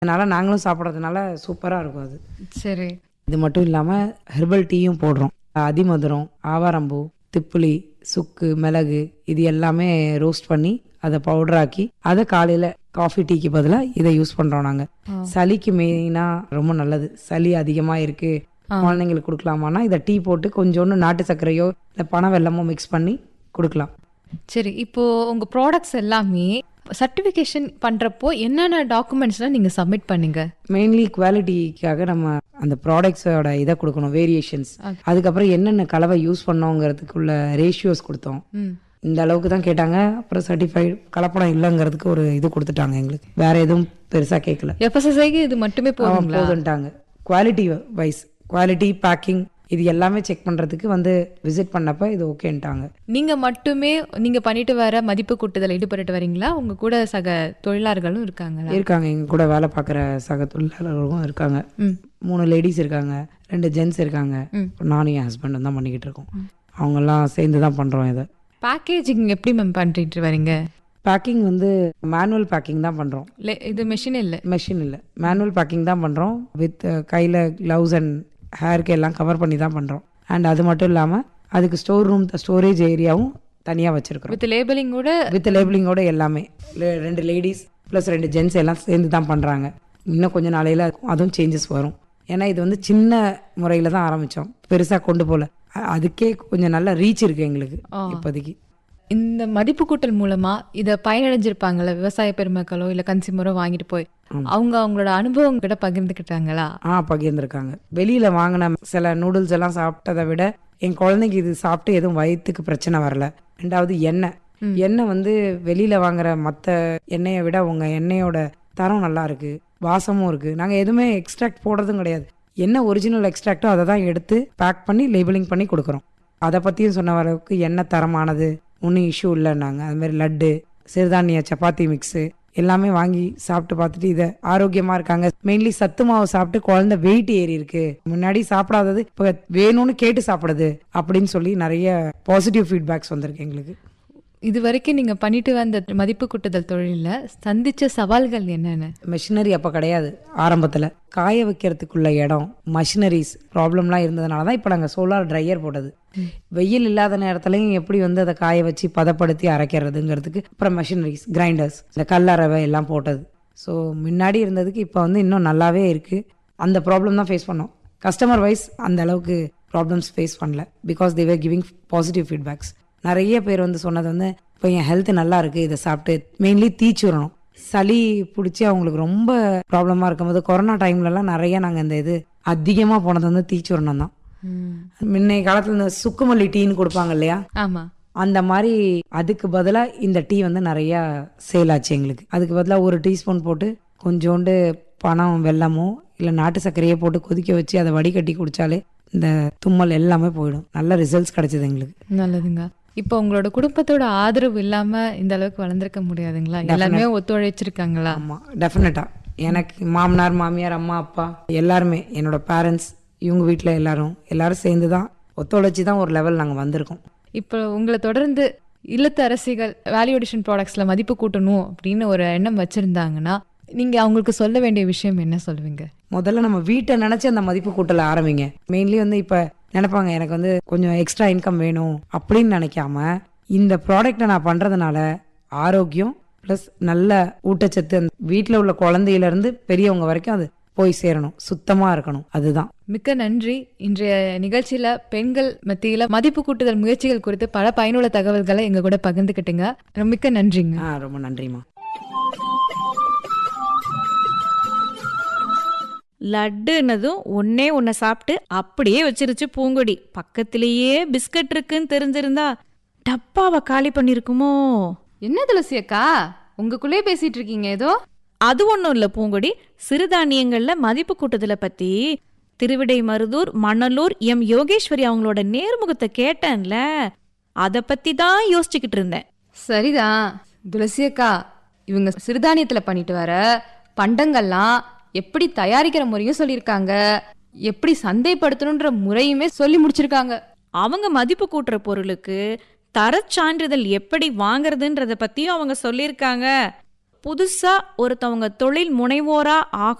அதனால நாங்களும் சாப்பிட்றதுனால சூப்பராக இருக்கும் அது சரி இது மட்டும் இல்லாமல் ஹெர்பல் டீயும் போடுறோம் அதிமதுரம் ஆவாரம்பூ திப்புளி சுக்கு மிளகு இது எல்லாமே ரோஸ்ட் பண்ணி அதை பவுடராக்கி அதை காலையில் காஃபி டீக்கு பதிலாக இதை யூஸ் பண்ணுறோம் நாங்கள் ஆ. சளிக்கு மெயினாக ரொம்ப நல்லது சளி அதிகமாக இருக்குது ஆ. குழந்தைங்களுக்கு கொடுக்கலாமான்னா இதை டீ போட்டு கொஞ்சோண்டு நாட்டு சர்க்கரையோ இல்லை பனை வெல்லமோ மிக்ஸ் பண்ணி கொடுக்கலாம் சரி இப்போ உங்க ப்ராடக்ட்ஸ் எல்லாமே சர்டிஃபிகேஷன் பண்றப்போ என்னென்ன டாக்குமெண்ட்ஸ்லாம் நீங்க சப்மிட் பண்ணீங்க மெயின்லி குவாலிட்டிக்காக நம்ம அந்த ப்ராடக்ட்ஸோட இதை கொடுக்கணும் வேரியேஷன்ஸ் Okay. அதுக்கப்புறம் என்னென்ன கலவை யூஸ் பண்ணோங்கிறதுக்குள்ள ரேஷியோஸ் கொடுத்தோம் ம் இந்த அளவுக்கு தான் கேட்டாங்க அப்புறம் சர்டிஃபைட் கலப்படம் இல்லைங்கிறதுக்கு ஒரு இது கொடுத்துட்டாங்க எங்களுக்கு வேற எதுவும் பெருசா கேட்கல எஃப்எஸ்எஸ்ஐக்கு இது மட்டுமே அவன் போதுங்களா போதுன்ட்டாங்க குவாலிட்டி வைஸ் குவாலிட்டி பேக்கிங் இது எல்லாமே செக் பண்றதுக்கு வந்து விசிட் பண்ணப்ப இது ஓகேன்ட்டாங்க நீங்க மட்டுமே நீங்க பண்ணிட்டு வர மதிப்பு கூட்டுதல் ஈடுபட்டு வரீங்களா உங்க கூட சக தொழிலாளர்களும் இருக்காங்களா இருக்காங்க எங்க கூட வேலை பார்க்குற சக தொழிலாளர்களும் இருக்காங்க ம் மூணு லேடிஸ் இருக்காங்க ரெண்டு ஜென்ட்ஸ் இருக்காங்க ம். நானும் என் ஹஸ்பண்டும் தான் பண்ணிக்கிட்டு இருக்கோம் அவங்கெல்லாம் சேர்ந்து தான் பண்றோம் இதை பேக்கேஜிங் எப்படி மேம் பண்ணிட்டு வரீங்க பேக்கிங் வந்து மேனுவல் பேக்கிங் தான் பண்றோம் இல்ல இது மெஷின் இல்ல மெஷின் இல்லை மேனுவல் பேக்கிங் தான் பண்ணுறோம் வித் கையில் க்ளவுஸ் அண்ட் ஹேருக்கு எல்லாம் கவர் பண்ணி தான் பண்ணுறோம் அண்ட் அது மட்டும் இல்லாமல் அதுக்கு ஸ்டோர் ரூம் ஸ்டோரேஜ் ஏரியாவும் தனியாக வச்சுருக்கிறோம் வித் லேபிளிங்கோட வித் லேபிளிங்கோட எல்லாமே le- ரெண்டு லேடிஸ் ப்ளஸ் ரெண்டு ஜென்ட்ஸ் எல்லாம் சேர்ந்து தான் பண்ணுறாங்க இன்னும் கொஞ்ச நாளையில் அதுவும் சேஞ்சஸ் வரும் ஏன்னா இது வந்து சின்ன முறையில் தான் ஆரம்பித்தோம் பெருசாக கொண்டு போகல அ- அதுக்கே கொஞ்சம் நல்ல ரீச் இருக்குது எங்களுக்கு ஆ. இப்போதைக்கு இந்த மதிப்பு கூட்டல் மூலமா இத பயனடைஞ்சிருப்பாங்கல்ல விவசாய பெருமக்களோ இல்ல கன்சியூமரோ வாங்கிட்டு போய் ஆமா. அவங்க அவங்களோட அனுபவம் கிட்ட பகிர்ந்துக்கிட்டாங்களா ஆ பகிர்ந்துருக்காங்க வெளியில வாங்கின சில நூடுல்ஸ் எல்லாம் சாப்பிட்டதை விட என் குழந்தைக்கு இது சாப்பிட்டு எதுவும் வயிற்றுக்கு பிரச்சனை வரல ரெண்டாவது எண்ணெய் ம். எண்ணெய் வந்து வெளியில வாங்குற மற்ற எண்ணெயை விட உங்க எண்ணெயோட தரம் நல்லா இருக்கு வாசமும் இருக்கு நாங்க எதுவுமே எக்ஸ்ட்ராக்ட் போடுறதும் கிடையாது என்ன ஒரிஜினல் எக்ஸ்ட்ராக்டோ அதை தான் எடுத்து பேக் பண்ணி லேபிளிங் பண்ணி கொடுக்குறோம் அதை பற்றியும் சொன்ன அளவுக்கு எண்ணெய் தரமானது ஒன்றும் இஷ்யூ இல்லைன்னாங்க அது மாதிரி லட்டு சிறுதானிய சப்பாத்தி மிக்ஸு எல்லாமே வாங்கி சாப்பிட்டு பார்த்துட்டு இதை ஆரோக்கியமா இருக்காங்க மெயின்லி சத்து மாவு சாப்பிட்டு குழந்தை வெயிட் ஏறி இருக்கு முன்னாடி சாப்பிடாதது இப்போ வேணும்னு கேட்டு சாப்பிடுது அப்படின்னு சொல்லி நிறைய பாசிட்டிவ் ஃபீட்பேக்ஸ் வந்திருக்கு எங்களுக்கு இது வரைக்கும் நீங்க பண்ணிட்டு வந்த மதிப்பு கூட்டுதல் தொழில்ல சந்திச்ச சவால்கள் என்னென்ன மெஷினரி அப்போ கிடையாது ஆரம்பத்தில் காய வைக்கிறதுக்குள்ள இடம் மஷினரிஸ் ப்ராப்ளம்லாம் இருந்ததுனால தான் இப்போ நாங்கள் சோலார் ட்ரையர் போட்டது வெயில் இல்லாத நேரத்துலையும் எப்படி வந்து அதை காய வச்சு பதப்படுத்தி அரைக்கிறதுங்கிறதுக்கு அப்புறம் மெஷினரிஸ் கிரைண்டர்ஸ் இந்த கல்லறவை எல்லாம் போட்டது ஸோ முன்னாடி இருந்ததுக்கு இப்போ வந்து இன்னும் நல்லாவே இருக்குது அந்த ப்ராப்ளம் தான் ஃபேஸ் பண்ணோம் கஸ்டமர் வைஸ் அந்த அளவுக்கு ப்ராப்ளம்ஸ் ஃபேஸ் பண்ணல because they were giving positive feedbacks நிறைய பேர் வந்து சொன்னது வந்து இப்போ என் ஹெல்த் நல்லா இருக்கு இதை சாப்பிட்டு மெயின்லி தீச்சுரணும் சளி பிடிச்சி அவங்களுக்கு ரொம்ப ப்ராப்ளமாக இருக்கும்போது கொரோனா டைம்லலாம் நிறைய நாங்கள் இந்த இது அதிகமாக போனது வந்து தீச்சுரணம் தான் முன்னைய காலத்தில் இந்த சுக்குமல்லி டீன்னு கொடுப்பாங்க இல்லையா ஆமா அந்த மாதிரி அதுக்கு பதிலாக இந்த டீ வந்து நிறையா சேல் ஆச்சு எங்களுக்கு அதுக்கு பதிலாக ஒரு டீஸ்பூன் போட்டு கொஞ்சோண்டு பனம் வெல்லமோ இல்லை நாட்டு சர்க்கரையே போட்டு கொதிக்க வச்சு அதை வடிகட்டி குடிச்சாலே இந்த தும்மல் எல்லாமே போயிடும் நல்ல ரிசல்ட்ஸ் கிடைச்சது எங்களுக்கு நல்லதுங்க இப்போ உங்களோட குடும்பத்தோட ஆதரவு இல்லாம இந்த அளவுக்கு வளர்ந்திருக்க முடியாதுங்களா எல்லாருமே ஒத்துழைச்சிருக்காங்களா ஆமாம் டெஃபினட்டாக எனக்கு மாமனார் மாமியார் அம்மா அப்பா எல்லாருமே என்னோட பேரண்ட்ஸ் இவங்க வீட்டில் எல்லாரும் எல்லாரும் சேர்ந்து தான் ஒத்துழைச்சி தான் ஒரு லெவல் நாங்கள் வந்திருக்கோம் இப்போ உங்களை தொடர்ந்து இல்லத்து அரசிகள் வேல்யூ அடிஷன் ப்ராடக்ட்ஸ்ல மதிப்பு கூட்டணும் அப்படின்னு ஒரு எண்ணம் வச்சிருந்தாங்கன்னா நீங்க அவங்களுக்கு சொல்ல வேண்டிய விஷயம் என்ன சொல்லுவீங்க முதல்ல நம்ம வீட்டை நினைச்சு அந்த மதிப்பு கூட்டல ஆரம்பிங்க மெயின்லி வந்து இப்ப நினைப்பாங்க எனக்கு வந்து கொஞ்சம் எக்ஸ்ட்ரா இன்கம் வேணும் அப்படின்னு நினைக்காம இந்த ப்ராடக்ட்டை நான் பண்றதுனால ஆரோக்கியம் ப்ளஸ் நல்ல ஊட்டச்சத்து அந்த வீட்டில் உள்ள குழந்தையில இருந்து பெரியவங்க வரைக்கும் அது போய் சேரணும் சுத்தமா இருக்கணும் அதுதான் மிக்க நன்றி இன்றைய நிகழ்ச்சியில பெண்கள் மத்தியில மதிப்பு கூட்டுதல் முயற்சிகள் குறித்து பல பயனுள்ள தகவல்களை எங்க கூட பகிர்ந்துக்கிட்டுங்க மிக்க நன்றிங்க ஆ ரொம்ப நன்றிம்மா லட்டுன்னதும் ஒன்னே ஒன்ன சாப்பிட்டு அப்படியே வச்சிருச்சு பூங்கொடி பக்கத்திலேயே பிஸ்கட் இருக்குன்னு தெரிஞ்சிருந்தா டப்பாவை காலி பண்ணிருக்குமோ என்ன துளசி அக்கா உங்களுக்குள்ளே பேசிட்டு இருக்கீங்க ஏதோ அது ஒன்றும் இல்லை பூங்கொடி சிறுதானியங்கள்ல மதிப்பு கூட்டுதலை பத்தி திருவிடை மருதூர் மணலூர் எம் யோகேஸ்வரி அவங்களோட நேர்முகத்தை கேட்டேன்ல அதை பத்தி தான் யோசிச்சுக்கிட்டு இருந்தேன் சரிதான் துளசி அக்கா இவங்க சிறுதானியத்துல பண்ணிட்டு வர பண்டங்கள்லாம் எப்படி தயாரிக்கிற முறையும் சொல்லியிருக்காங்க எப்படி சந்தைப்படுத்தணுன்ற முறையுமே சொல்லி முடிச்சிருக்காங்க அவங்க மதிப்பு கூட்டுற பொருளுக்கு தரச் சான்றிதழ் எப்படி வாங்குறதுன்றத பத்தியும் அவங்க சொல்லியிருக்காங்க புதுசா ஒருத்தவங்க தொழில் முனைவோரா ஆக